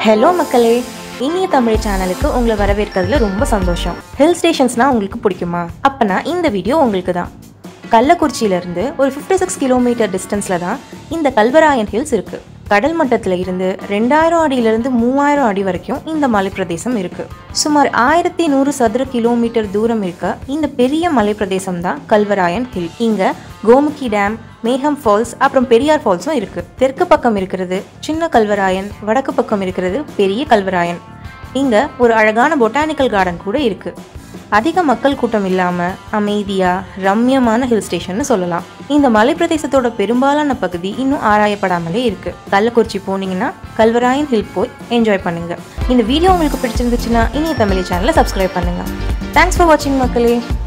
hello மக்களே இனிய தமிழ் சேனலுக்கு உங்களை வரவேற்கிறதுல ரொம்ப சந்தோஷம் ஹில் ஸ்டேஷன்ஸ்னால் உங்களுக்கு பிடிக்குமா அப்பனா இந்த வீடியோ உங்களுக்கு தான் கள்ளக்குறிச்சியிலேருந்து ஒரு ஃபிஃப்டி சிக்ஸ் கிலோமீட்டர் டிஸ்டன்ஸில் தான் இந்த கல்வராயன் ஹில்ஸ் இருக்குது கடல் மட்டத்தில் இருந்து ரெண்டாயிரம் அடியிலிருந்து மூவாயிரம் அடி வரைக்கும் இந்த மலைப்பிரதேசம் இருக்குது சுமார் ஆயிரத்தி நூறு சதுர கிலோமீட்டர் தூரம் இருக்க இந்த பெரிய மலைப்பிரதேசம் தான் கல்வராயன் ஹில் இங்கே கோமுகி டேம் மேகம் ஃபால்ஸ் அப்புறம் பெரியார் ஃபால்ஸும் இருக்கு தெற்கு பக்கம் இருக்கிறது சின்ன கல்வராயன் வடக்கு பக்கம் இருக்கிறது பெரிய கல்வராயன் இங்க ஒரு அழகான பொட்டானிக்கல் கார்டன் கூட இருக்கு அதிக மக்கள் கூட்டம் இல்லாம அமைதியா ரம்யமான ஹில் ஸ்டேஷன்னு சொல்லலாம் இந்த மலைப்பிரதேசத்தோட பெரும்பாலான பகுதி இன்னும் ஆராயப்படாமலே இருக்கு கள்ளக்குறிச்சி போனீங்கன்னா கல்வராயன் ஹில் போய் என்ஜாய் பண்ணுங்க இந்த வீடியோ உங்களுக்கு பிடிச்சிருந்துச்சுன்னா இனிய தமிழ் சேனலை சப்ஸ்கிரைப் பண்ணுங்க தேங்க்ஸ் ஃபார் வாட்சிங் மக்களே